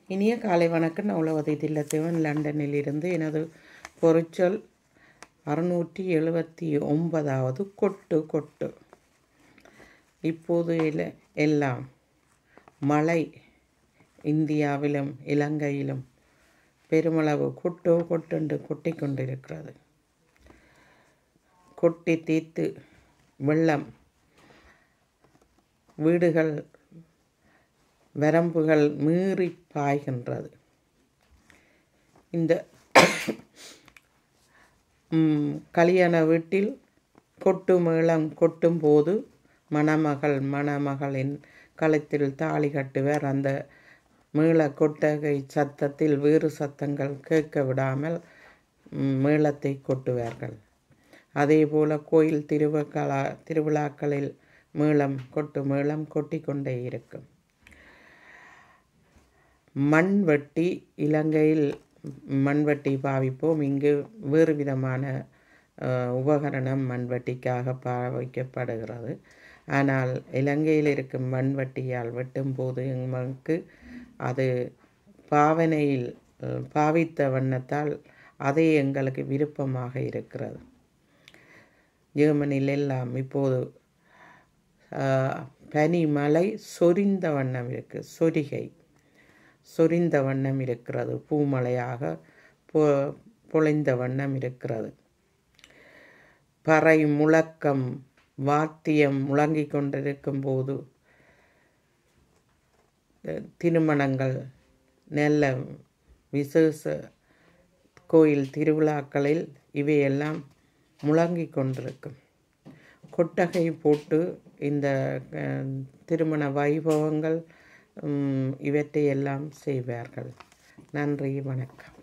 இனிய காலை வணக்கம் நான் உலகத்தை தில்லத்தேவன் லண்டனில் இருந்து எனது பொறிச்சொல் அறுநூற்றி எழுபத்தி ஒன்பதாவது கொட்டு கொட்டு இப்போது எல- எல்லாம் மழை இந்தியாவிலும் இலங்கையிலும் பெருமளவு கொட்டோ கொட்டுண்டு கொட்டி கொண்டிருக்கிறது கொட்டி தீர்த்து வெள்ளம் வீடுகள் வரம்புகள் மீறி பாய்கின்றது இந்த ம், கல்யாண வீட்டில் கொட்டு மேளம் கொட்டும் போது மணமகள் மணமகளின் கழுத்தில் தாலி கட்டுவர் அந்த மேள கொட்டகை சத்தத்தில் வேறு சத்தங்கள் கேட்க விடாமல் ம், மேளத்தை கொட்டுவார்கள் அதே போல கோயில் திருவிழா திருவிழாக்களில் மேளம் கொட்டு மேளம் கொட்டி கொண்டே இருக்கும் மண்வெட்டி இலங்கையில் மண்வெட்டி பாவிப்போம் இங்கு வேறு விதமான அஹ், உபகரணம் மண்வெட்டிக்காக பாவிக்கப்படுகிறது ஆனால் இலங்கையில் இருக்கும் மண்வெட்டியால் வெட்டும்போது எங்களுக்கு அது பாவனையில் அஹ், பாவித்த வண்ணத்தால் அதே எங்களுக்கு விருப்பமாக இருக்கிறது ஜெர்மனியில் எல்லாம் இப்போது ஆஹ், பனிமலை சொரிந்த வண்ணம் இருக்கு சொரிகை சொரிந்த வண்ணம் இருக்கிறது பூமழையாக பொ பொழிந்த வண்ணம் இருக்கிறது பறை முழக்கம் வாத்தியம் முழங்கிக் கொண்டிருக்கும் போது அஹ், திருமணங்கள் நல்ல விசேஷ கோயில் திருவிழாக்களில் இவையெல்லாம் முழங்கிக் கொண்டிருக்கும் கொட்டகை போட்டு இந்த அஹ், திருமண வைபவங்கள் உம், இவற்றையெல்லாம் செய்வார்கள் நன்றி வணக்கம்